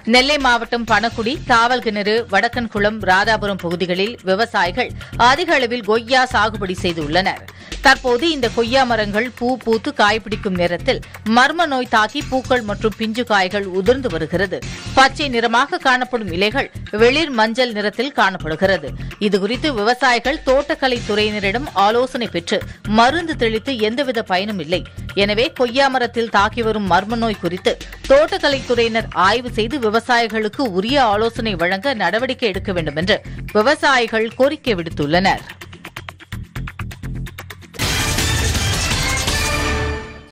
நெல்லை மாவட்டம் பணக்குடி தாவல்கிணறு வடக்கன்குளம் ராதாபுரம் பகுதிகளில் விவசாயிகள் அதிக அளவில் கொய்யா சாகுபடி செய்துள்ளனர் தற்போது இந்த கொய்யா மரங்கள் பூ பூத்து காய்பிடிக்கும் நேரத்தில் மர்ம நோய் தாக்கி பூக்கள் மற்றும் பிஞ்சு காய்கள் உதிர்ந்து வருகிறது பச்சை நிறமாக காணப்படும் இலைகள் வெளிர் மஞ்சள் நிறத்தில் காணப்படுகிறது இதுகுறித்து விவசாயிகள் தோட்டக்கலை துறையினரிடம் ஆலோசனை பெற்று மருந்து தெளித்து எந்தவித பயனும் இல்லை எனவே கொய்யா மரத்தில் தாக்கி வரும் மர்ம நோய் குறித்து தோட்டக்கலைத்துறையினர் ஆய்வு செய்து விவசாயிகளுக்கு உரிய ஆலோசனை வழங்க நடவடிக்கை எடுக்க வேண்டும் என்று விவசாயிகள் கோரிக்கை விடுத்துள்ளனர்